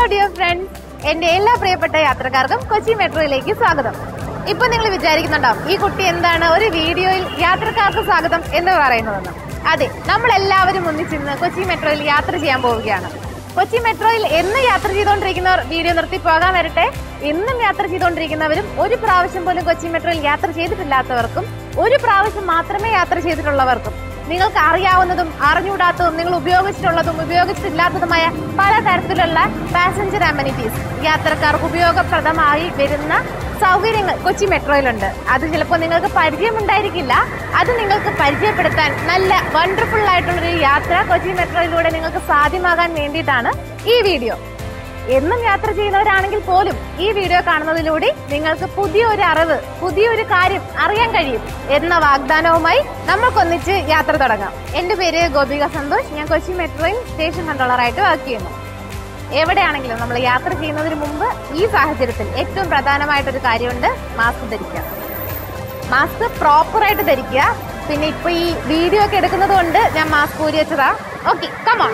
dear friends എന്റെ എല്ലാ പ്രിയപ്പെട്ട യാത്രക്കാർക്കും കൊച്ചി മെട്രോയിലേക്ക് സ്വാഗതം ഇപ്പൊ നിങ്ങൾ വിചാരിക്കുന്നുണ്ടാവും ഈ കുട്ടി എന്താണ് ഒരു വീഡിയോയിൽ യാത്രക്കാർക്ക് സ്വാഗതം എന്ന് പറയുന്നതെന്ന് അതെ നമ്മൾ എല്ലാവരും ഒന്നിച്ചിന്ന് കൊച്ചി മെട്രോയിൽ യാത്ര ചെയ്യാൻ പോവുകയാണ് കൊച്ചി മെട്രോയിൽ എന്ന് യാത്ര ചെയ്തുകൊണ്ടിരിക്കുന്നവർ വീഡിയോ നിർത്തി പോകാൻ വരട്ടെ എന്നും യാത്ര ചെയ്തുകൊണ്ടിരിക്കുന്നവരും ഒരു പ്രാവശ്യം പോലും കൊച്ചി മെട്രോയിൽ യാത്ര ചെയ്തിട്ടില്ലാത്തവർക്കും ഒരു പ്രാവശ്യം മാത്രമേ യാത്ര ചെയ്തിട്ടുള്ളവർക്കും നിങ്ങൾക്ക് അറിയാവുന്നതും അറിഞ്ഞുകൂടാത്തതും നിങ്ങൾ ഉപയോഗിച്ചിട്ടുള്ളതും ഉപയോഗിച്ചിട്ടില്ലാത്തതുമായ പലതരത്തിലുള്ള പാസഞ്ചർ അമ്യൂണിറ്റീസ് യാത്രക്കാർക്ക് ഉപയോഗപ്രദമായി വരുന്ന സൗകര്യങ്ങൾ കൊച്ചി മെട്രോയിലുണ്ട് അത് ചിലപ്പോൾ നിങ്ങൾക്ക് പരിചയമുണ്ടായിരിക്കില്ല അത് നിങ്ങൾക്ക് പരിചയപ്പെടുത്താൻ നല്ല വണ്ടർഫുൾ ആയിട്ടുള്ളൊരു യാത്ര കൊച്ചി മെട്രോയിലൂടെ നിങ്ങൾക്ക് സാധ്യമാകാൻ വേണ്ടിയിട്ടാണ് ഈ വീഡിയോ എന്നും യാത്ര ചെയ്യുന്നവരാണെങ്കിൽ പോലും ഈ വീഡിയോ കാണുന്നതിലൂടെ നിങ്ങൾക്ക് പുതിയൊരു അറിവ് പുതിയൊരു കാര്യം അറിയാൻ കഴിയും എന്ന വാഗ്ദാനവുമായി നമ്മൾക്കൊന്നിച്ച് യാത്ര തുടങ്ങാം എന്റെ പേര് ഗോപിക സന്തോഷ് ഞാൻ കൊച്ചി മെട്രോയിൽ സ്റ്റേഷൻ കൺട്രോളറായിട്ട് വർക്ക് ചെയ്യുന്നു എവിടെയാണെങ്കിലും നമ്മൾ യാത്ര ചെയ്യുന്നതിന് മുമ്പ് ഈ സാഹചര്യത്തിൽ ഏറ്റവും പ്രധാനമായിട്ടൊരു കാര്യമുണ്ട് മാസ്ക് ധരിക്കുക മാസ്ക് പ്രോപ്പറായിട്ട് ധരിക്കുക പിന്നെ ഇപ്പൊ ഈ വീഡിയോ ഒക്കെ എടുക്കുന്നത് കൊണ്ട് ഞാൻ മാസ്ക് ഊരി വെച്ചതാ ഓക്കെ കമോൺ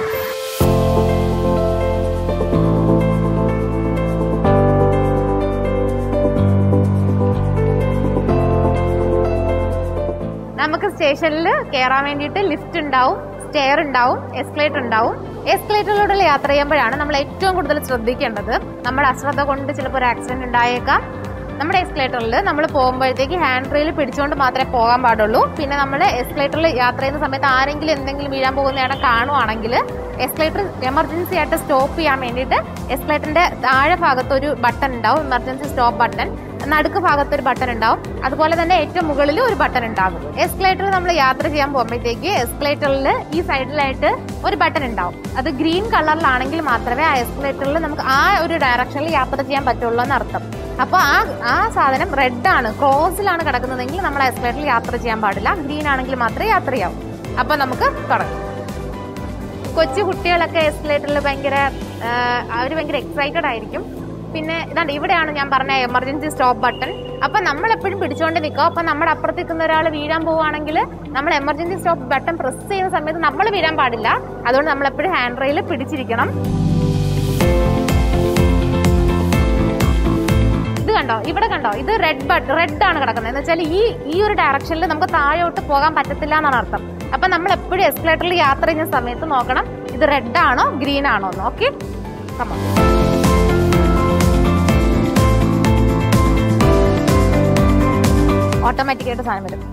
നമുക്ക് സ്റ്റേഷനിൽ കയറാൻ വേണ്ടിയിട്ട് ലിഫ്റ്റ് ഉണ്ടാവും സ്റ്റെയർ ഉണ്ടാവും എസ്കലേറ്റർ ഉണ്ടാവും എസ്കലേറ്ററിലൂടെ യാത്ര ചെയ്യുമ്പോഴാണ് നമ്മൾ ഏറ്റവും കൂടുതൽ ശ്രദ്ധിക്കേണ്ടത് നമ്മുടെ അശ്രദ്ധ കൊണ്ട് ചിലപ്പോൾ ഒരു ആക്സിഡന്റ് ഉണ്ടായേക്കാം നമ്മുടെ എസ്കലേറ്ററിൽ നമ്മൾ പോകുമ്പോഴത്തേക്ക് ഹാൻഡ് റെയിൽ പിടിച്ചുകൊണ്ട് മാത്രമേ പോകാൻ പാടുള്ളൂ പിന്നെ നമ്മൾ എസ്കലേറ്ററിൽ യാത്ര ചെയ്യുന്ന സമയത്ത് ആരെങ്കിലും എന്തെങ്കിലും വീഴാൻ പോകുന്നതാണ് കാണുവാണെങ്കിൽ എസ്കലേറ്റർ എമർജൻസി ആയിട്ട് സ്റ്റോപ്പ് ചെയ്യാൻ വേണ്ടിയിട്ട് എസ്കലേറ്ററിന്റെ താഴെ ഭാഗത്ത് ഒരു ബട്ടൺ ഉണ്ടാവും എമർജൻസി സ്റ്റോപ്പ് ബട്ടൺ നടുക്ക് ഭാഗത്ത് ഒരു ബട്ടൺ ഉണ്ടാവും അതുപോലെ തന്നെ ഏറ്റവും മുകളിൽ ഒരു ബട്ടൺ ഉണ്ടാകും എസ്കലേറ്ററിൽ നമ്മൾ യാത്ര ചെയ്യാൻ പോകുമ്പോഴത്തേക്ക് എസ്കലേറ്ററിൽ ഈ സൈഡിലായിട്ട് ഒരു ബട്ടൺ ഉണ്ടാവും അത് ഗ്രീൻ കളറിലാണെങ്കിൽ മാത്രമേ ആ എസ്കലേറ്ററിൽ നമുക്ക് ആ ഒരു ഡയറക്ഷനിൽ യാത്ര ചെയ്യാൻ പറ്റുള്ളൂ എന്നർത്ഥം അപ്പോൾ ആ ആ സാധനം റെഡ് ആണ് ക്രോസിലാണ് കിടക്കുന്നതെങ്കിൽ നമ്മൾ ആ എസ്കലേറ്ററിൽ യാത്ര ചെയ്യാൻ പാടില്ല ഗ്രീൻ ആണെങ്കിൽ മാത്രമേ യാത്ര ചെയ്യാവൂ അപ്പോൾ നമുക്ക് തുടങ്ങാം കൊച്ചു കുട്ടികളൊക്കെ എസ്കലേറ്ററിൽ ഭയങ്കര അവർ ഭയങ്കര എക്സൈറ്റഡ് ആയിരിക്കും പിന്നെ ഇതാണ്ട് ഇവിടെയാണ് ഞാൻ പറഞ്ഞ എമർജൻസി സ്റ്റോപ്പ് ബട്ടൺ അപ്പൊ നമ്മൾ എപ്പോഴും പിടിച്ചോണ്ട് നിൽക്കുക അപ്പൊ നമ്മുടെ അപ്പുറത്ത് നിൽക്കുന്ന ഒരാൾ വീഴാൻ പോവുകയാണെങ്കിൽ നമ്മൾ എമർജൻസി സ്റ്റോപ്പ് ബട്ടൺ പ്രസ് ചെയ്യുന്ന സമയത്ത് നമ്മൾ വീഴാൻ പാടില്ല അതുകൊണ്ട് നമ്മൾ എപ്പോഴും ഹാൻഡ് റെയിൽ പിടിച്ചിരിക്കണം ഇത് കണ്ടോ ഇവിടെ കണ്ടോ ഇത് റെഡ് ബട്ട് റെഡ് ആണ് കിടക്കുന്നത് എന്ന് വെച്ചാൽ ഈ ഈ ഒരു ഡയറക്ഷനിൽ നമുക്ക് താഴോട്ട് പോകാൻ പറ്റത്തില്ല എന്നാണ് അർത്ഥം അപ്പൊ നമ്മൾ എപ്പോഴും എസ്കലേറ്ററിൽ യാത്ര ചെയ്യുന്ന സമയത്ത് നോക്കണം ഇത് റെഡ് ആണോ ഗ്രീൻ ആണോ എന്ന് ഓക്കെ കമോ ഓട്ടോമാറ്റിക് ആയിട്ട് സാധനം വരും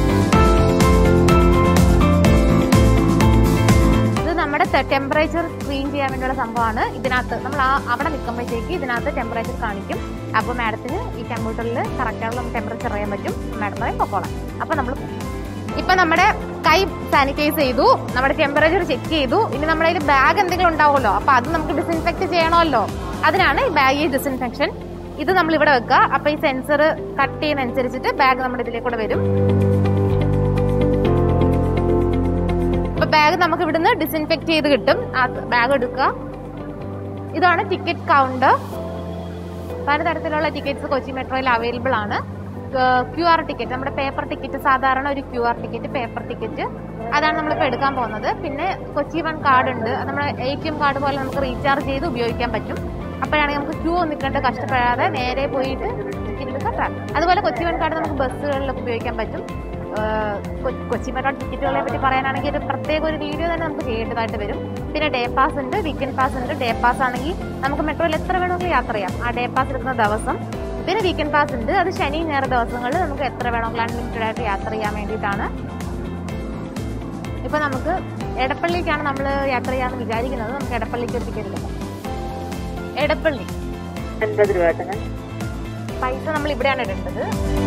ഇത് നമ്മുടെ ടെമ്പറേച്ചർ സ്ക്രീൻ ചെയ്യാൻ വേണ്ടിയുള്ള സംഭവമാണ് ഇതിനകത്ത് നമ്മൾ ആ അവിടെ നിൽക്കുമ്പോഴത്തേക്ക് ഇതിനകത്ത് ടെമ്പറേച്ചർ കാണിക്കും അപ്പോൾ മാഡത്തിന് ഈ കമ്പ്യൂട്ടറിൽ കറക്റ്റായുള്ള ടെമ്പറേച്ചർ അറിയാൻ പറ്റും മാഡം പറയും പൊക്കോളാം അപ്പോൾ നമ്മൾ ഇപ്പൊ നമ്മുടെ കൈ സാനിറ്റൈസ് ചെയ്തു നമ്മുടെ ടെമ്പറേച്ചർ ചെക്ക് ചെയ്തു ഇനി നമ്മുടെ കയ്യിൽ ബാഗ് എന്തെങ്കിലും ഉണ്ടാവുമല്ലോ അപ്പൊ അത് നമുക്ക് ഡിസിൻഫെക്ട് ചെയ്യണമല്ലോ അതിനാണ് ഈ ബാഗ് ഡിസിൻഫെക്ഷൻ ഇത് നമ്മൾ ഇവിടെ വെക്കുക അപ്പൊ ഈ സെൻസർ കട്ട് ചെയ്യുന്നതനുസരിച്ചിട്ട് ബാഗ് നമ്മുടെ ഇതിലേക്കൂടെ വരും അപ്പൊ ബാഗ് നമുക്ക് ഇവിടുന്ന് ഡിസിൻഫെക്ട് ചെയ്ത് കിട്ടും ആ ബാഗ് എടുക്കുക ഇതാണ് ടിക്കറ്റ് കൗണ്ടർ പലതരത്തിലുള്ള ടിക്കറ്റ്സ് കൊച്ചി മെട്രോയിൽ അവൈലബിൾ ആണ് ക്യു ആർ ടിക്കറ്റ് നമ്മുടെ പേപ്പർ ടിക്കറ്റ് സാധാരണ ഒരു Q R ticket paper ticket അതാണ് നമ്മളിപ്പോൾ എടുക്കാൻ പോകുന്നത് പിന്നെ കൊച്ചി വൺ കാർഡ് ഉണ്ട് അത് നമ്മുടെ എ ടി എം കാർഡ് പോലെ നമുക്ക് റീചാർജ് ചെയ്ത് ഉപയോഗിക്കാൻ പറ്റും അപ്പോഴാണെങ്കിൽ നമുക്ക് ക്യൂ നിൽക്കേണ്ട കഷ്ടപ്പെടാതെ നേരെ പോയിട്ട് ടിക്കറ്റ് എടുക്കാം അതുപോലെ കൊച്ചി വൺ കാർഡ് നമുക്ക് ബസ്സുകളിലൊക്കെ ഉപയോഗിക്കാൻ പറ്റും ഏഹ് കൊ- കൊച്ചി മെട്രോ ടിക്കറ്റുകളെ പറ്റി പറയാനാണെങ്കിൽ ഒരു പ്രത്യേക ഒരു വീഡിയോ തന്നെ നമുക്ക് ചെയ്യേണ്ടതായിട്ട് വരും പിന്നെ ഡേ പാസ് ഉണ്ട് വീക്കെൻഡ് പാസ് ഉണ്ട് ഡേ പാസ് ആണെങ്കിൽ നമുക്ക് മെട്രോയിൽ എത്ര വേണമെങ്കിലും യാത്ര ചെയ്യാം ആ ഡേ പാസ് എടുക്കുന്ന ദിവസം പിന്നെ വീക്കെൻഡ് പാസ് ഉണ്ട് അത് ശനി ഞായർ ദിവസങ്ങളിൽ നമുക്ക് എത്ര വേണമെങ്കിലും അൺലിമിറ്റഡ് ആയിട്ട് യാത്ര ചെയ്യാൻ വേണ്ടിയിട്ടാണ് ഇപ്പൊ നമുക്ക് എടപ്പള്ളിക്കാണ് നമ്മൾ യാത്ര ചെയ്യാന്ന് വിചാരിക്കുന്നത് നമുക്ക് എടപ്പള്ളിക്ക് ഒരു ടിക്കറ്റ് എടുക്കാം എടപ്പള്ളി അൻപത് രൂപ കേട്ടോ പൈസ നമ്മൾ ഇവിടെയാണ് ഇടേണ്ടത്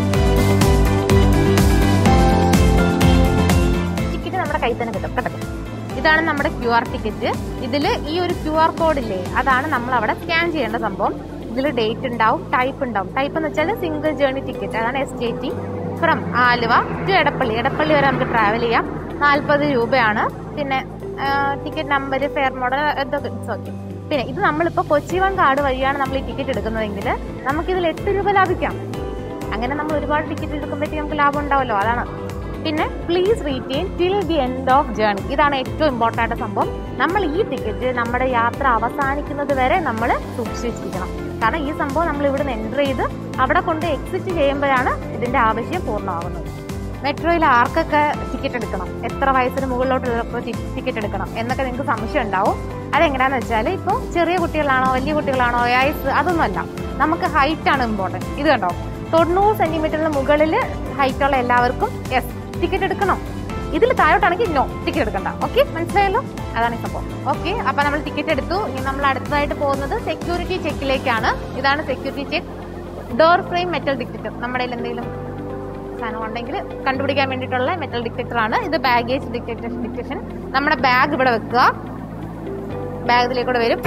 ടിക്കറ്റ് നമ്മുടെ കയ്യിൽ തന്നെ കിട്ടും കേട്ടോ ഇതാണ് നമ്മുടെ ക്യു ആർ ടിക്കറ്റ് ഇതിൽ ഈ ഒരു ക്യു ആർ കോഡ് ഇല്ലേ അതാണ് നമ്മൾ അവിടെ സ്കാൻ ചെയ്യേണ്ട സംഭവം ഇതിൽ ഡേറ്റ് ഉണ്ടാവും ടൈപ്പ് ഉണ്ടാവും ടൈപ്പ് എന്ന് വെച്ചാൽ സിംഗിൾ ജേർണി ടിക്കറ്റ് അതാണ് S T T from Aluva to Edappally Edappally വരെ നമുക്ക് ട്രാവൽ ചെയ്യാം നാൽപ്പത് രൂപയാണ് പിന്നെ ടിക്കറ്റ് നമ്പർ ഫെയർ മോഡൽ എന്തൊക്കെ ഇറ്റ്സ് ഓക്കെ പിന്നെ ഇത് നമ്മളിപ്പോൾ കൊച്ചി വൺ കാർഡ് വഴിയാണ് നമ്മൾ ഈ ടിക്കറ്റ് എടുക്കുന്നതെങ്കിൽ നമുക്കിതിൽ എട്ട് രൂപ ലാഭിക്കാം അങ്ങനെ നമ്മൾ ഒരുപാട് ടിക്കറ്റ് എടുക്കുമ്പോഴത്തേക്ക് നമുക്ക് ലാഭം ഉണ്ടാവല്ലോ അതാണ് പിന്നെ please retain till the end of journey ഇതാണ് ഏറ്റവും ഇമ്പോർട്ടൻ്റ് ആയിട്ട് സംഭവം നമ്മൾ ഈ ടിക്കറ്റ് നമ്മുടെ യാത്ര അവസാനിക്കുന്നത് വരെ നമ്മൾ സൂക്ഷിച്ച് വെച്ചിരിക്കണം കാരണം ഈ സംഭവം നമ്മൾ ഇവിടുന്ന് എൻ്റർ ചെയ്ത് അവിടെ കൊണ്ട് എക്സിറ്റ് ചെയ്യുമ്പോഴാണ് ഇതിന്റെ ആവശ്യം പൂർണ്ണമാകുന്നത് മെട്രോയിൽ ആർക്കൊക്കെ ടിക്കറ്റ് എടുക്കണം എത്ര വയസ്സിന് മുകളിലോട്ടുള്ളപ്പോൾ ടിക്കറ്റ് എടുക്കണം എന്നൊക്കെ നിങ്ങൾക്ക് സംശയം ഉണ്ടാവും അതെങ്ങനെയാന്ന് വെച്ചാൽ ഇപ്പോൾ ചെറിയ കുട്ടികളാണോ വലിയ കുട്ടികളാണോ വയസ്സ് അതൊന്നുമല്ല നമുക്ക് ഹൈറ്റ് ആണ് ഇമ്പോർട്ടൻറ്റ് ഇത് കണ്ടോ തൊണ്ണൂറ് സെന്റിമീറ്ററിന് മുകളിൽ ഹൈറ്റ് ഉള്ള എല്ലാവർക്കും യെസ് ടിക്കറ്റ് എടുക്കണം ഇതിൽ താഴോട്ടാണെങ്കിൽ നോ ടിക്കറ്റ് എടുക്കണ്ട ഓക്കെ മനസ്സിലായല്ലോ അതാണ് ഈ സംഭവം ഓക്കെ അപ്പൊ നമ്മൾ ടിക്കറ്റ് എടുത്തു ഇനി നമ്മൾ അടുത്തതായിട്ട് പോകുന്നത് സെക്യൂരിറ്റി ചെക്കിലേക്കാണ് ഇതാണ് security check door frame metal detector നമ്മുടെ കയ്യിൽ എന്തെങ്കിലും സാധനം ഉണ്ടെങ്കിൽ കണ്ടുപിടിക്കാൻ വേണ്ടിയിട്ടുള്ള മെറ്റൽ ഡിറ്റക്ടർ ആണ് ഇത് ബാഗേജ് ഡിറ്റക്ടർ ഡിറ്റക്ഷൻ നമ്മുടെ ബാഗ് ഇവിടെ വെക്കുക ബാഗ് ഇതിലേക്കൂടെ വരും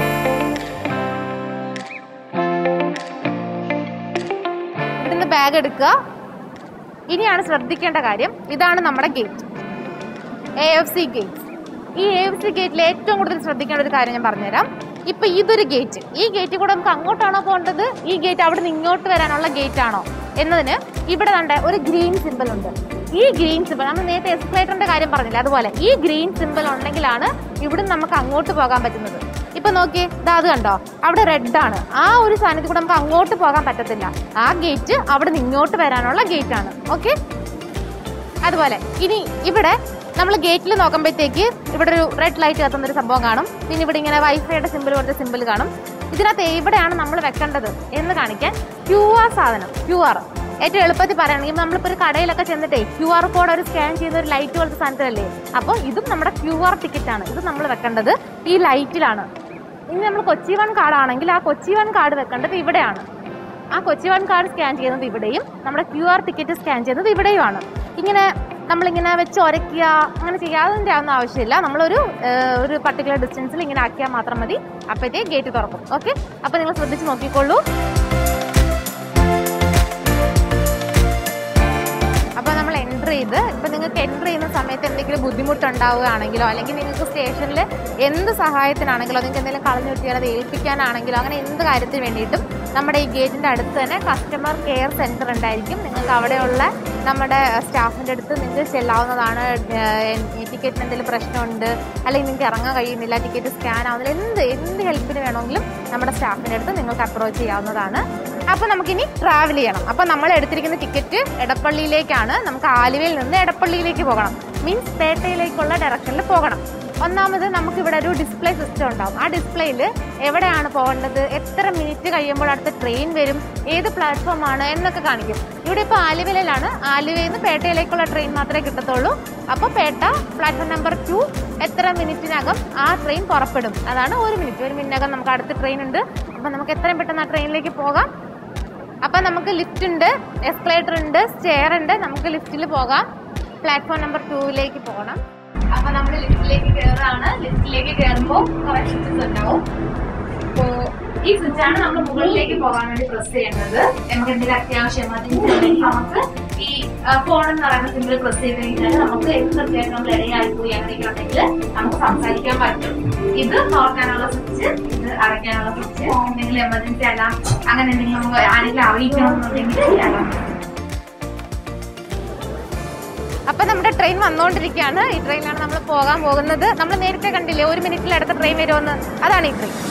ഇവിടുന്ന് ബാഗ് എടുക്കുക ഇനിയാണ് ശ്രദ്ധിക്കേണ്ട കാര്യം ഇതാണ് നമ്മുടെ gate A F C gate ഈ എ എഫ് സി ഗേറ്റിൽ ഏറ്റവും കൂടുതൽ ശ്രദ്ധിക്കേണ്ട ഒരു കാര്യം ഞാൻ പറഞ്ഞുതരാം ഇപ്പൊ ഇതൊരു ഗേറ്റ് ഈ ഗേറ്റ് കൂടെ നമുക്ക് അങ്ങോട്ടാണോ പോകേണ്ടത് ഈ ഗേറ്റ് അവിടെ നിന്ന് ഇങ്ങോട്ട് വരാനുള്ള ഗേറ്റ് ആണോ എന്നതിന് ഇവിടെ കണ്ട ഒരു ഗ്രീൻ സിമ്പിൾ ഉണ്ട് ഈ ഗ്രീൻ സിമ്പിൾ നമ്മൾ നേരത്തെ എസ്കലേറ്ററിന്റെ കാര്യം പറഞ്ഞില്ല അതുപോലെ ഈ ഗ്രീൻ സിമ്പിൾ ഉണ്ടെങ്കിലാണ് ഇവിടെ നമുക്ക് അങ്ങോട്ട് പോകാൻ പറ്റുന്നത് ഇപ്പൊ നോക്കിയേ ഇതാ അത് കണ്ടോ അവിടെ റെഡ് ആണ് ആ ഒരു സാധനത്തിൽ കൂടെ നമുക്ക് അങ്ങോട്ട് പോകാൻ പറ്റത്തില്ല ആ ഗേറ്റ് അവിടെ നിന്ന് ഇങ്ങോട്ട് വരാനുള്ള ഗേറ്റ് ആണ് ഓക്കെ അതുപോലെ ഇനി ഇവിടെ നമ്മൾ ഗേറ്റിൽ നോക്കുമ്പോഴത്തേക്ക് ഇവിടെ ഒരു റെഡ് ലൈറ്റ് കത്തുന്ന ഒരു സംഭവം കാണും പിന്നെ ഇവിടെ ഇങ്ങനെ വൈഫൈയുടെ സിമ്പിൾ പോലത്തെ സിമ്പിൾ കാണും ഇതിനകത്ത് എവിടെയാണ് നമ്മൾ വെക്കേണ്ടത് എന്ന് കാണിക്കാൻ ക്യു ആർ സാധനം ക്യു ആർ ഏറ്റവും എളുപ്പത്തിൽ പറയുകയാണെങ്കിൽ നമ്മളിപ്പോൾ ഒരു കടയിലൊക്കെ ചെന്നിട്ടേ ക്യു ആർ കോഡ് ഒരു സ്കാൻ ചെയ്യുന്ന ഒരു ലൈറ്റ് പോലത്തെ സാധനത്തിലല്ലേ അപ്പോൾ ഇതും നമ്മുടെ ക്യു ആർ ടിക്കറ്റ് ആണ് ഇത് നമ്മൾ വെക്കേണ്ടത് ഈ ലൈറ്റിലാണ് ഇനി നമ്മൾ കൊച്ചി വൺ കാർഡ് ആണെങ്കിൽ ആ കൊച്ചി വൺ കാർഡ് വെക്കേണ്ടത് ഇവിടെയാണ് ആ കൊച്ചി വൺ കാർഡ് സ്കാൻ ചെയ്യുന്നത് ഇവിടെയും നമ്മുടെ ക്യു ആർ ടിക്കറ്റ് സ്കാൻ ചെയ്യുന്നത് ഇവിടെയുമാണ് ഇങ്ങനെ നമ്മളിങ്ങനെ വെച്ച് ഉരയ്ക്കുക അങ്ങനെ ചെയ്യാതിൻ്റെ ഒന്നും ആവശ്യമില്ല നമ്മളൊരു ഏഹ്, ഒരു പർട്ടിക്കുലർ ഡിസ്റ്റൻസിൽ ഇങ്ങനെ ആക്കിയാൽ മാത്രം മതി അപ്പോഴത്തേക്ക് ഗേറ്റ് തുറക്കും ഓക്കെ അപ്പോൾ നിങ്ങൾ ശ്രദ്ധിച്ച് നോക്കിക്കോളൂ അപ്പോൾ നമ്മൾ എൻ്റർ ചെയ്ത് ഇപ്പം നിങ്ങൾക്ക് എൻ്റർ ചെയ്യുന്ന സമയത്ത് എന്തെങ്കിലും ബുദ്ധിമുട്ടുണ്ടാവുകയാണെങ്കിലോ അല്ലെങ്കിൽ നിങ്ങൾക്ക് സ്റ്റേഷനിൽ എന്ത് സഹായത്തിനാണെങ്കിലോ നിങ്ങൾക്ക് എന്തെങ്കിലും കളഞ്ഞു കിട്ടിയാൽ അത് ഏൽപ്പിക്കാനാണെങ്കിലോ അങ്ങനെ എന്ത് കാര്യത്തിന് വേണ്ടിയിട്ടും നമ്മുടെ ഈ ഗേറ്റിൻ്റെ അടുത്ത് തന്നെ കസ്റ്റമർ കെയർ സെൻറ്റർ ഉണ്ടായിരിക്കും നിങ്ങൾക്ക് അവിടെയുള്ള നമ്മുടെ സ്റ്റാഫിൻ്റെ അടുത്ത് നിങ്ങൾക്ക് ചെല്ലാവുന്നതാണ് ടിക്കറ്റിന് എന്തെങ്കിലും പ്രശ്നമുണ്ട് അല്ലെങ്കിൽ നിങ്ങൾക്ക് ഇറങ്ങാൻ കഴിയുന്നില്ല ടിക്കറ്റ് സ്കാൻ ആവുന്നില്ല എന്ത് എന്ത് ഹെൽപ്പിന് വേണമെങ്കിലും നമ്മുടെ സ്റ്റാഫിൻ്റെ അടുത്ത് നിങ്ങൾക്ക് അപ്രോച്ച് ചെയ്യാവുന്നതാണ് അപ്പൊ നമുക്കിനി ട്രാവൽ ചെയ്യണം അപ്പൊ നമ്മൾ എടുത്തിരിക്കുന്ന ടിക്കറ്റ് എടപ്പള്ളിയിലേക്കാണ് നമുക്ക് ആലുവയിൽ നിന്ന് എടപ്പള്ളിയിലേക്ക് പോകണം മീൻസ് പേട്ടയിലേക്കുള്ള ഡയറക്ഷനിൽ പോകണം ഒന്നാമത് നമുക്ക് ഇവിടെ ഒരു ഡിസ്പ്ലേ സിസ്റ്റം ഉണ്ടാവും ആ ഡിസ്പ്ലേയിൽ എവിടെയാണ് പോകേണ്ടത് എത്ര മിനിറ്റ് കഴിയുമ്പോൾ അടുത്ത ട്രെയിൻ വരും ഏത് പ്ലാറ്റ്ഫോം ആണ് എന്നൊക്കെ കാണിക്കും ഇവിടെ ഇപ്പോൾ ആലുവയിലാണ് ആലുവയിൽ നിന്ന് പേട്ടയിലേക്കുള്ള ട്രെയിൻ മാത്രമേ കിട്ടത്തുള്ളൂ അപ്പോൾ പേട്ട പ്ലാറ്റ്ഫോം നമ്പർ ടു എത്ര മിനിറ്റിനകം ആ ട്രെയിൻ പുറപ്പെടും അതാണ് ഒരു മിനിറ്റ് ഒരു മിനിറ്റിനകം നമുക്ക് അടുത്ത ട്രെയിൻ ഉണ്ട് അപ്പം നമുക്ക് എത്രയും പെട്ടെന്ന് ആ ട്രെയിനിലേക്ക് പോകാം അപ്പൊ നമുക്ക് ലിഫ്റ്റ് ഉണ്ട് എസ്കലേറ്റർ ഉണ്ട് സ്റ്റെയർ ഉണ്ട് നമുക്ക് ലിഫ്റ്റിൽ പോകാം പ്ലാറ്റ്ഫോം നമ്പർ ടൂവിലേക്ക് പോകണം അപ്പൊ നമ്മൾ ലിഫ്റ്റിലേക്ക് കയറാണ് ലിഫ്റ്റിലേക്ക് കയറുമ്പോൾ കുറെ സ്വിച്ചസ് ഉണ്ടാവും അപ്പോ ഈ സ്വിച്ച് ആണ് നമ്മൾ മുകളിലേക്ക് പോകാൻ വേണ്ടി പ്രസ് ചെയ്യേണ്ടത് നമുക്ക് എന്തെങ്കിലും അത്യാവശ്യം എമർജൻസി ഉണ്ടെങ്കിൽ നമുക്ക് ഈ ഫോൺ എന്ന് പറയുന്ന സിമ്പിൾ പ്രസ് ചെയ്ത് കഴിഞ്ഞാൽ നമുക്ക് എന്ത് തീർച്ചയായിട്ടും നമ്മൾ ഇടയായി പോയി അങ്ങനെയൊക്കെ ഉണ്ടെങ്കിൽ നമുക്ക് സംസാരിക്കാൻ പറ്റും ഇത് തുറക്കാനുള്ള സ്വിച്ച് ഇത് അടയ്ക്കാനുള്ള സ്വിച്ച് എന്തെങ്കിലും എമർജൻസി അലാം അങ്ങനെ എന്തെങ്കിലും നമുക്ക് ആരെങ്കിലും അറിയിക്കണമെന്നുണ്ടെങ്കിൽ അലാം അപ്പൊ നമ്മുടെ ട്രെയിൻ വന്നുകൊണ്ടിരിക്കുകയാണ് ഈ ട്രെയിനിലാണ് നമ്മൾ പോകാൻ പോകുന്നത് നമ്മൾ നേരത്തെ കണ്ടില്ലേ ഒരു മിനിറ്റിൽ അടുത്ത ട്രെയിൻ വരുമെന്ന് അതാണ് ഈ ട്രെയിൻ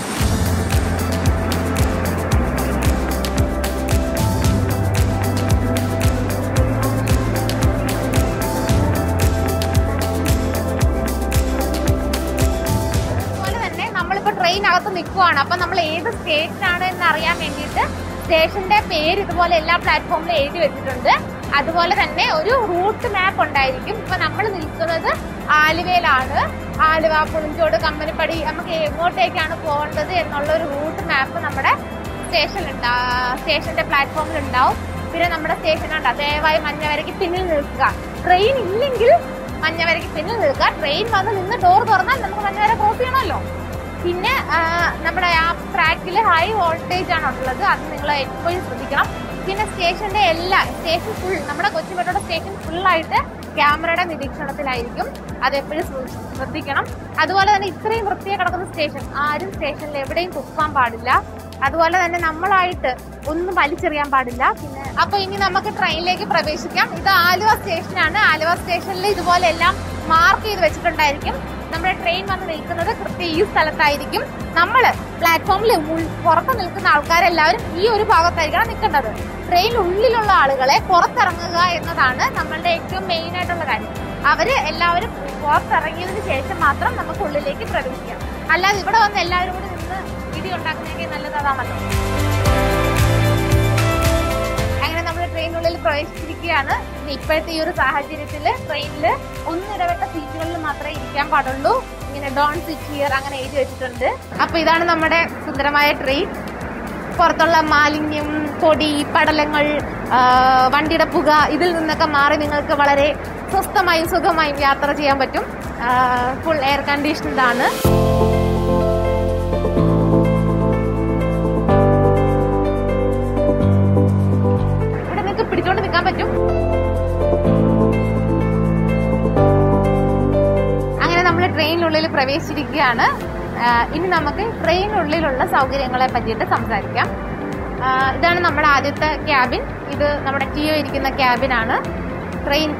അതുപോലെ തന്നെ നമ്മളിപ്പോ ട്രെയിൻ അകത്ത് നിൽക്കുവാണ് അപ്പൊ നമ്മൾ ഏത് സ്റ്റേഷൻ ആണ് എന്ന് അറിയാൻ വേണ്ടിയിട്ട് സ്റ്റേഷന്റെ പേര് ഇതുപോലെ എല്ലാ പ്ലാറ്റ്ഫോമിലും എഴുതി വെച്ചിട്ടുണ്ട് അതുപോലെ തന്നെ ഒരു റൂട്ട് മാപ്പ് ഉണ്ടായിരിക്കും ഇപ്പൊ നമ്മൾ നിൽക്കുന്നത് ആലുവയിലാണ് ആലുവ പുളിഞ്ചോട് കമ്പനിപ്പടി നമുക്ക് എങ്ങോട്ടേക്കാണ് പോകേണ്ടത് എന്നുള്ള ഒരു റൂട്ട് മാപ്പ് നമ്മുടെ സ്റ്റേഷനിൽ സ്റ്റേഷന്റെ പ്ലാറ്റ്ഫോമിൽ ഉണ്ടാവും പിന്നെ നമ്മുടെ സ്റ്റേഷൻ ഉണ്ട് ദയവായി മഞ്ഞവരയ്ക്ക് പിന്നിൽ നിൽക്കുക ട്രെയിൻ ഇല്ലെങ്കിൽ മഞ്ഞവരയ്ക്ക് പിന്നിൽ നിൽക്കുക ട്രെയിൻ വന്ന് നിന്ന് ഡോർ തുറന്നാൽ നമുക്ക് മഞ്ഞവര ക്രോസ് ചെയ്യണമല്ലോ പിന്നെ ആ, നമ്മുടെ ആ ട്രാക്കിൽ ഹൈ വോൾട്ടേജ് ആണ് ഉള്ളത് അത് നിങ്ങൾ എപ്പോഴും ശ്രദ്ധിക്കണം പിന്നെ സ്റ്റേഷന്റെ എല്ലാ സ്റ്റേഷൻ ഫുൾ നമ്മുടെ കൊച്ചി മെട്രോയുടെ സ്റ്റേഷൻ ഫുള്ളായിട്ട് ക്യാമറയുടെ നിരീക്ഷണത്തിലായിരിക്കും അത് എപ്പോഴും ശ്ര- ശ്രദ്ധിക്കണം അതുപോലെ തന്നെ ഇത്രയും വൃത്തിയായി കിടക്കുന്ന സ്റ്റേഷൻ ആരും സ്റ്റേഷനിൽ എവിടെയും തുപ്പാൻ പാടില്ല അതുപോലെ തന്നെ നമ്മളായിട്ട് ഒന്നും വലിച്ചെറിയാൻ പാടില്ല പിന്നെ അപ്പൊ ഇനി നമുക്ക് ട്രെയിനിലേക്ക് പ്രവേശിക്കാം ഇത് ആലുവ സ്റ്റേഷനാണ് ആലുവ സ്റ്റേഷനിൽ ഇതുപോലെ എല്ലാം മാർക്ക് ചെയ്ത് വെച്ചിട്ടുണ്ടായിരിക്കും നമ്മുടെ ട്രെയിൻ വന്ന് നിൽക്കുന്നത് കൃത്യം ഈ സ്ഥലത്തായിരിക്കും നമ്മൾ പ്ലാറ്റ്ഫോമിൽ പുറത്ത് നിൽക്കുന്ന ആൾക്കാരെല്ലാവരും ഈ ഒരു ഭാഗത്തായിരിക്കണം നിൽക്കേണ്ടത് ട്രെയിൻ ഉള്ളിലുള്ള ആളുകളെ പുറത്തിറങ്ങുക എന്നതാണ് നമ്മളുടെ ഏറ്റവും മെയിൻ ആയിട്ടുള്ള കാര്യം അവര് എല്ലാവരും പുറത്തിറങ്ങിയതിന് ശേഷം മാത്രം നമുക്ക് ഉള്ളിലേക്ക് പ്രവേശിക്കാം അല്ലാതെ ഇവിടെ വന്ന് എല്ലാവരും കൂടി നിന്ന് ഇടി ഉണ്ടാക്കുന്നതിനേക്കാൾ നല്ലത് അതാണല്ലോ അങ്ങനെ നമ്മൾ ട്രെയിനുള്ളിൽ പ്രവേശിച്ചിരിക്കുകയാണ് ഇനി ഇപ്പോഴത്തെ ഈ ഒരു സാഹചര്യത്തിൽ ട്രെയിനിൽ ഒന്നിടവിട്ട സീറ്റുകളിൽ മാത്രമേ ഇരിക്കാൻ പാടുള്ളൂ ഇങ്ങനെ ഡോൺ സിറ്റ് ഹിയർ അങ്ങനെ എഴുതി വെച്ചിട്ടുണ്ട് അപ്പൊ ഇതാണ് നമ്മുടെ സുന്ദരമായ ട്രെയിൻ പുറത്തുള്ള മാലിന്യം പൊടി പടലങ്ങൾ ആ, വണ്ടിയുടെ പുക ഇതിൽ നിന്നൊക്കെ മാറി നിങ്ങൾക്ക് വളരെ സ്വസ്ഥമായും സുഖമായും യാത്ര ചെയ്യാൻ പറ്റും ഫുൾ എയർ കണ്ടീഷൻഡ് ആണ് ഇവിടെ നിങ്ങൾക്ക് പിടിച്ചോണ്ട് നിൽക്കാൻ പറ്റും അങ്ങനെ നമ്മൾ ട്രെയിനിനുള്ളിൽ പ്രവേശിച്ചിരിക്കുകയാണ് ആ, ഇനി നമുക്ക് ട്രെയിനുള്ളിലുള്ള സൗകര്യങ്ങളെ പറ്റിയിട്ട് സംസാരിക്കാം ആ, ഇതാണ് നമ്മുടെ ആദ്യത്തെ ക്യാബിൻ ഇത് നമ്മുടെ ടിയോ ഇരിക്കുന്ന ക്യാബിനാണ് ട്രെയിൻ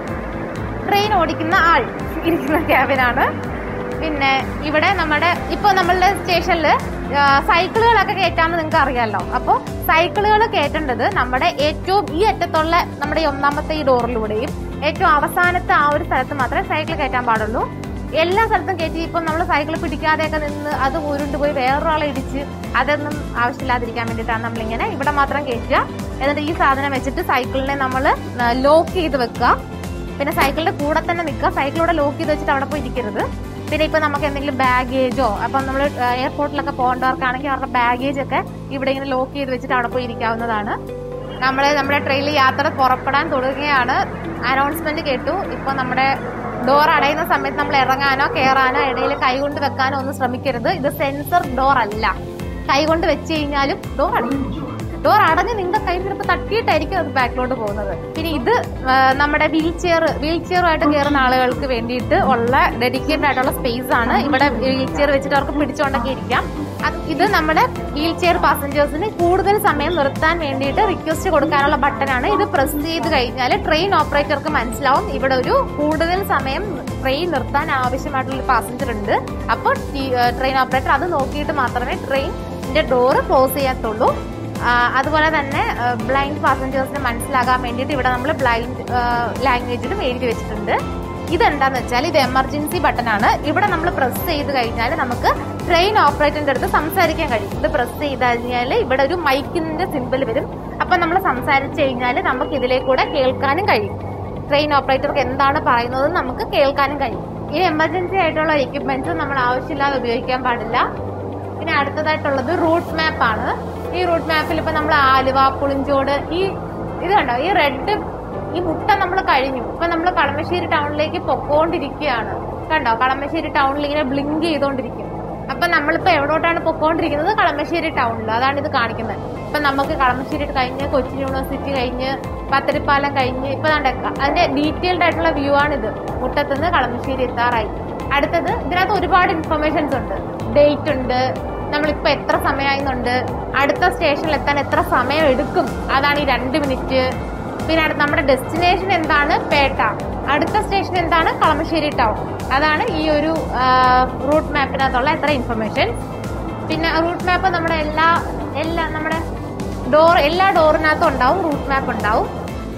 ട്രെയിൻ ഓടിക്കുന്ന ആൾ ഇരിക്കുന്ന ക്യാബിനാണ് പിന്നെ ഇവിടെ നമ്മുടെ ഇപ്പോൾ നമ്മളുടെ സ്റ്റേഷനിൽ സൈക്കിളുകളൊക്കെ കയറ്റാമെന്ന് നിങ്ങൾക്ക് അറിയാമല്ലോ അപ്പോൾ സൈക്കിളുകൾ കയറ്റേണ്ടത് നമ്മുടെ ഏറ്റവും ഈ അറ്റത്തുള്ള നമ്മുടെ ഈ ഒന്നാമത്തെ ഈ ഡോറിലൂടെയും ഏറ്റവും അവസാനത്തെ ആ ഒരു സ്ഥലത്ത് മാത്രമേ സൈക്കിൾ കയറ്റാൻ പാടുള്ളൂ എല്ലാ സ്ഥലത്തും കയറ്റി ഇപ്പം നമ്മൾ സൈക്കിൾ പിടിക്കാതെയൊക്കെ നിന്ന് അത് ഉരുണ്ട് പോയി വേറൊരാളെ ഇടിച്ച് അതൊന്നും ആവശ്യമില്ലാതിരിക്കാൻ വേണ്ടിയിട്ടാണ് നമ്മളിങ്ങനെ ഇവിടെ മാത്രം കയറ്റുക എന്നിട്ട് ഈ സാധനം വെച്ചിട്ട് സൈക്കിളിനെ നമ്മൾ ലോക്ക് ചെയ്ത് വെക്കുക പിന്നെ സൈക്കിളിന്റെ കൂടെ തന്നെ നിൽക്കുക സൈക്കിളൂടെ ലോക്ക് ചെയ്ത് വെച്ചിട്ട് അവിടെ പോയി ഇരിക്കരുത് പിന്നെ ഇപ്പൊ നമുക്ക് എന്തെങ്കിലും ബാഗേജോ അപ്പം നമ്മൾ എയർപോർട്ടിലൊക്കെ പോകേണ്ടവർക്കാണെങ്കിൽ അവരുടെ ബാഗേജ് ഒക്കെ ഇവിടെ ഇങ്ങനെ ലോക്ക് ചെയ്ത് വെച്ചിട്ട് അവിടെ പോയി ഇരിക്കാവുന്നതാണ് നമ്മൾ നമ്മുടെ ട്രെയിനിൽ യാത്ര പുറപ്പെടാൻ തുടങ്ങുകയാണ് അനൗൺസ്മെന്റ് കേട്ടു ഇപ്പൊ നമ്മുടെ ഡോർ അടയുന്ന സമയത്ത് നമ്മൾ ഇറങ്ങാനോ കയറാനോ ഇടയിൽ കൈകൊണ്ട് വെക്കാനോ ഒന്നും ശ്രമിക്കരുത് ഇത് സെൻസർ ഡോർ അല്ല കൈകൊണ്ട് വെച്ച് കഴിഞ്ഞാലും ഡോർ അടയും ഡോർ അടഞ്ഞ് നിങ്ങളുടെ കയ്യിൽ ചിലപ്പോൾ തട്ടിയിട്ടായിരിക്കും അത് ബാക്കിലോട്ട് പോകുന്നത് പിന്നെ ഇത് ആ, നമ്മുടെ വീൽ ചെയർ വീൽ ചെയറുമായിട്ട് കയറുന്ന ആളുകൾക്ക് വേണ്ടിയിട്ട് ഉള്ള ഡെഡിക്കേറ്റഡ് ആയിട്ടുള്ള സ്പേസ് ആണ് ഇവിടെ വീൽ ചെയർ വെച്ചിട്ട് അവർക്ക് പിടിച്ചുകൊണ്ടൊക്കെ ഇരിക്കാം അത് ഇത് നമ്മുടെ വീൽ ചെയർ പാസഞ്ചേഴ്സിന് കൂടുതൽ സമയം നിർത്താൻ വേണ്ടിയിട്ട് റിക്വസ്റ്റ് കൊടുക്കാനുള്ള ബട്ടനാണ് ഇത് പ്രസ് ചെയ്ത് കഴിഞ്ഞാൽ ട്രെയിൻ ഓപ്പറേറ്റർക്ക് മനസ്സിലാവും ഇവിടെ ഒരു കൂടുതൽ സമയം ട്രെയിൻ നിർത്താൻ ആവശ്യമായിട്ടുള്ള ഒരു പാസഞ്ചർ ഉണ്ട് അപ്പോൾ ട്രെയിൻ ഓപ്പറേറ്റർ അത് നോക്കിയിട്ട് മാത്രമേ ട്രെയിനിന്റെ ഡോറ് ക്ലോസ് ചെയ്യാത്തുള്ളൂ ആ, അതുപോലെ തന്നെ ബ്ലൈൻഡ് പാസഞ്ചേഴ്സിന് മനസ്സിലാകാൻ വേണ്ടിയിട്ട് ഇവിടെ നമ്മൾ ബ്ലൈൻഡ് ലാംഗ്വേജിലും എഴുതി വെച്ചിട്ടുണ്ട് ഇതെന്താന്ന് വെച്ചാൽ ഇത് എമർജൻസി ബട്ടൺ ആണ് ഇവിടെ നമ്മൾ പ്രസ് ചെയ്ത് കഴിഞ്ഞാൽ നമുക്ക് ട്രെയിൻ ഓപ്പറേറ്ററിന്റെ അടുത്ത് സംസാരിക്കാൻ കഴിയും ഇത് പ്രസ് ചെയ്ത് കഴിഞ്ഞാൽ ഇവിടെ ഒരു മൈക്കിന്റെ സിമ്പിൾ വരും അപ്പൊ നമ്മൾ സംസാരിച്ചു കഴിഞ്ഞാൽ നമുക്ക് ഇതിലേക്കൂടെ കേൾക്കാനും കഴിയും ട്രെയിൻ ഓപ്പറേറ്റർക്ക് എന്താണ് പറയുന്നത് നമുക്ക് കേൾക്കാനും കഴിയും ഈ എമർജൻസി ആയിട്ടുള്ള എക്യുപ്മെന്റ്സ് നമ്മൾ ആവശ്യമില്ലാതെ ഉപയോഗിക്കാൻ പാടില്ല പിന്നെ അടുത്തതായിട്ടുള്ളത് റൂട്ട് മാപ്പ് ആണ് ഈ റൂട്ട് മാപ്പിൽ ഇപ്പൊ നമ്മൾ ആലുവ പുളിഞ്ചോട് ഈ ഇത് കണ്ടോ ഈ റെഡ് ഈ മുട്ട നമ്മൾ കഴിഞ്ഞു ഇപ്പൊ നമ്മൾ കളമശ്ശേരി ടൗണിലേക്ക് പൊക്കോണ്ടിരിക്കുകയാണ് കണ്ടോ കളമശ്ശേരി ടൗണിൽ ഇങ്ങനെ ബ്ലിങ്ക് ചെയ്തോണ്ടിരിക്കും അപ്പൊ നമ്മളിപ്പോ എവിടോട്ടാണ് പൊക്കോണ്ടിരിക്കുന്നത് കളമശ്ശേരി ടൗണിൽ അതാണ് ഇത് കാണിക്കുന്നത് ഇപ്പൊ നമുക്ക് കളമശ്ശേരി കഴിഞ്ഞ് കൊച്ചിൻ യൂണിവേഴ്സിറ്റി കഴിഞ്ഞ് പത്തരിപ്പാലം കഴിഞ്ഞ് ഇപ്പൊ ദാണ്ടെ അതിന്റെ ഡീറ്റെയിൽഡ് ആയിട്ടുള്ള വ്യൂ ആണിത് മുട്ടത്തുനിന്ന് കളമശ്ശേരി എത്താറായി അടുത്തത് ഇതിനകത്ത് ഒരുപാട് ഇൻഫർമേഷൻസ് ഉണ്ട് ഡേറ്റ് ഉണ്ട് നമ്മളിപ്പോ എത്ര സമയമായിരുന്നുണ്ട് അടുത്ത സ്റ്റേഷനിൽ എത്താൻ എത്ര സമയം എടുക്കും അതാണ് ഈ രണ്ട് മിനിറ്റ് പിന്നെ അടുത്ത നമ്മുടെ ഡെസ്റ്റിനേഷൻ എന്താണ് പേട്ട അടുത്ത സ്റ്റേഷൻ എന്താണ് കളമശ്ശേരി ടൗൺ അതാണ് ഈ ഒരു റൂട്ട് മാപ്പിനകത്തുള്ള എത്ര ഇൻഫർമേഷൻ പിന്നെ റൂട്ട് മാപ്പ് നമ്മുടെ എല്ലാ എല്ലാ നമ്മുടെ ഡോർ എല്ലാ ഡോറിനകത്തും ഉണ്ടാവും റൂട്ട് മാപ്പ് ഉണ്ടാവും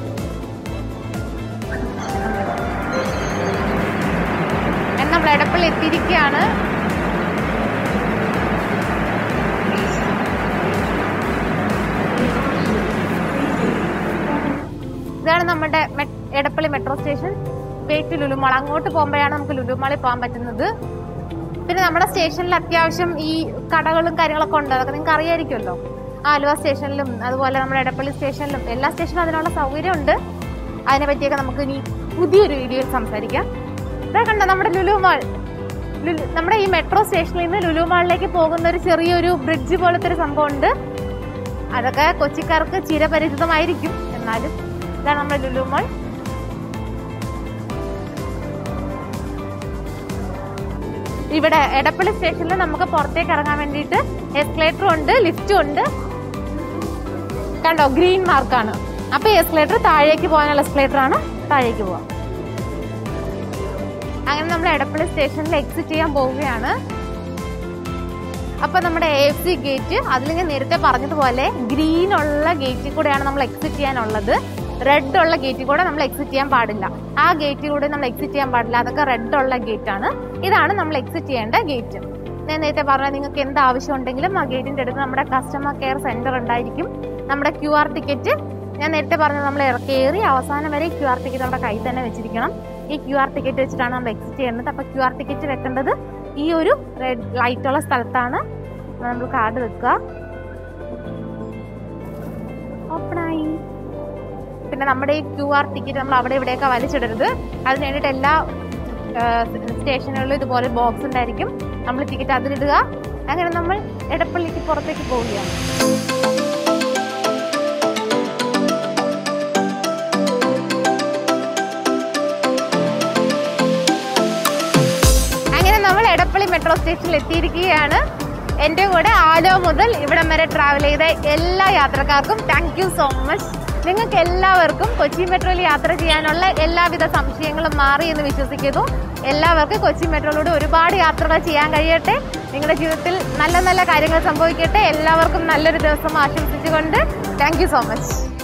എന്നാൽ നമ്മൾ എടപ്പള്ളി എത്തിയിരിക്കുകയാണ് ഇതാണ് നമ്മുടെ മെ- എടപ്പള്ളി മെട്രോ സ്റ്റേഷൻ ബേക്ക് ലുലുമാൾ അങ്ങോട്ട് പോകുമ്പോഴാണ് നമുക്ക് ലുലുമാളിൽ പോകാൻ പറ്റുന്നത് പിന്നെ നമ്മുടെ സ്റ്റേഷനിൽ അത്യാവശ്യം ഈ കടകളും കാര്യങ്ങളൊക്കെ ഉണ്ട് അതൊക്കെ നിങ്ങൾക്ക് അറിയായിരിക്കുമല്ലോ ആലുവ സ്റ്റേഷനിലും അതുപോലെ നമ്മുടെ എടപ്പള്ളി സ്റ്റേഷനിലും എല്ലാ സ്റ്റേഷനിലും അതിനുള്ള സൗകര്യം ഉണ്ട് അതിനെ പറ്റിയൊക്കെ നമുക്ക് ഇനി പുതിയൊരു വീഡിയോയിൽ സംസാരിക്കാം ഇതാ കണ്ടോ നമ്മുടെ ലുലുമാൾ ലുലു നമ്മുടെ ഈ മെട്രോ സ്റ്റേഷനിൽ നിന്ന് ലുലുമാളിലേക്ക് പോകുന്ന ഒരു ചെറിയൊരു ബ്രിഡ്ജ് പോലത്തെ ഒരു സംഭവം ഉണ്ട് അതൊക്കെ കൊച്ചിക്കാർക്ക് ചിരപരിചിതമായിരിക്കും എന്നാലും ഇതാണ് നമ്മുടെ ലുലുമാൾ ഇവിടെ എടപ്പള്ളി സ്റ്റേഷനിൽ നമുക്ക് പുറത്തേക്ക് ഇറങ്ങാൻ വേണ്ടിയിട്ട് എസ്കലേറ്ററും ഉണ്ട് ലിഫ്റ്റും ഉണ്ട് കണ്ടോ ഗ്രീൻ മാർക്കാണ് അപ്പൊ എസ്കലേറ്റർ താഴേക്ക് പോകാനുള്ള എസ്കലേറ്റർ ആണ് താഴേക്ക് പോവാം അങ്ങനെ നമ്മൾ എടപ്പള്ളി സ്റ്റേഷനിൽ എക്സിറ്റ് ചെയ്യാൻ പോവുകയാണ് അപ്പൊ നമ്മുടെ എ എഫ് സി ഗേറ്റ് അതിൽ ഞാൻ നേരത്തെ പറഞ്ഞതുപോലെ ഗ്രീൻ ഉള്ള ഗേറ്റിൽ കൂടെയാണ് നമ്മൾ എക്സിറ്റ് ചെയ്യാനുള്ളത് റെഡ് ഉള്ള ഗേറ്റിൽ കൂടെ നമ്മൾ എക്സിറ്റ് ചെയ്യാൻ പാടില്ല ആ ഗേറ്റിൽ കൂടെ നമ്മൾ എക്സിറ്റ് ചെയ്യാൻ പാടില്ല അതൊക്കെ റെഡ് ഉള്ള ഗേറ്റ് ആണ് ഇതാണ് നമ്മൾ എക്സിറ്റ് ചെയ്യേണ്ട ഗേറ്റ് ഞാൻ നേരത്തെ പറഞ്ഞ നിങ്ങൾക്ക് എന്ത് ആവശ്യം ഉണ്ടെങ്കിലും ആ ഗേറ്റിന്റെ അടുത്ത് നമ്മുടെ കസ്റ്റമർ കെയർ സെന്റർ ഉണ്ടായിരിക്കും നമ്മുടെ ക്യു ആർ ടിക്കറ്റ് ഞാൻ നേരത്തെ പറഞ്ഞത് നമ്മൾ കയറി അവസാനം വരെ ക്യു ആർ ടിക്കറ്റ് നമ്മുടെ കയ്യിൽ തന്നെ വെച്ചിരിക്കണം ഈ ക്യു ആർ ടിക്കറ്റ് വെച്ചിട്ടാണ് നമ്മൾ എക്സിറ്റ് ചെയ്യുന്നത് അപ്പൊ ക്യു ആർ ടിക്കറ്റ് വെക്കേണ്ടത് ഈ ഒരു റെഡ് ലൈറ്റ് ഉള്ള സ്ഥലത്താണ് നമ്മൾ കാർഡ് വെക്കുക ഓപ്പണായി പിന്നെ നമ്മുടെ ഈ ക്യു ആർ ടിക്കറ്റ് നമ്മൾ അവിടെ ഇവിടെയൊക്കെ വലിച്ചിടരുത് അതിന് വേണ്ടിയിട്ട് എല്ലാ സ്റ്റേഷനുകളിലും ഇതുപോലെ ബോക്സ് ഉണ്ടായിരിക്കും നമ്മൾ ടിക്കറ്റ് അതിലിടുക അങ്ങനെ നമ്മൾ എടപ്പള്ളിക്ക് പുറത്തേക്ക് പോവുകയാണ് അങ്ങനെ നമ്മൾ എടപ്പള്ളി മെട്രോ സ്റ്റേഷനിൽ എത്തിയിരിക്കുകയാണ് എൻ്റെ കൂടെ ആലോ മുതൽ ഇവിടം വരെ ട്രാവൽ ചെയ്ത എല്ലാ യാത്രക്കാർക്കും താങ്ക് യു സോ മച്ച് നിങ്ങൾക്ക് എല്ലാവർക്കും കൊച്ചി മെട്രോയിൽ യാത്ര ചെയ്യാനുള്ള എല്ലാവിധ സംശയങ്ങളും മാറി എന്ന് വിശ്വസിക്കുന്നു എല്ലാവർക്കും കൊച്ചി മെട്രോയിലൂടെ ഒരുപാട് യാത്രകൾ ചെയ്യാൻ കഴിയട്ടെ നിങ്ങളുടെ ജീവിതത്തിൽ നല്ല നല്ല കാര്യങ്ങൾ സംഭവിക്കട്ടെ എല്ലാവർക്കും നല്ലൊരു ദിവസം ആശംസിച്ചുകൊണ്ട് താങ്ക് യു സോ മച്ച്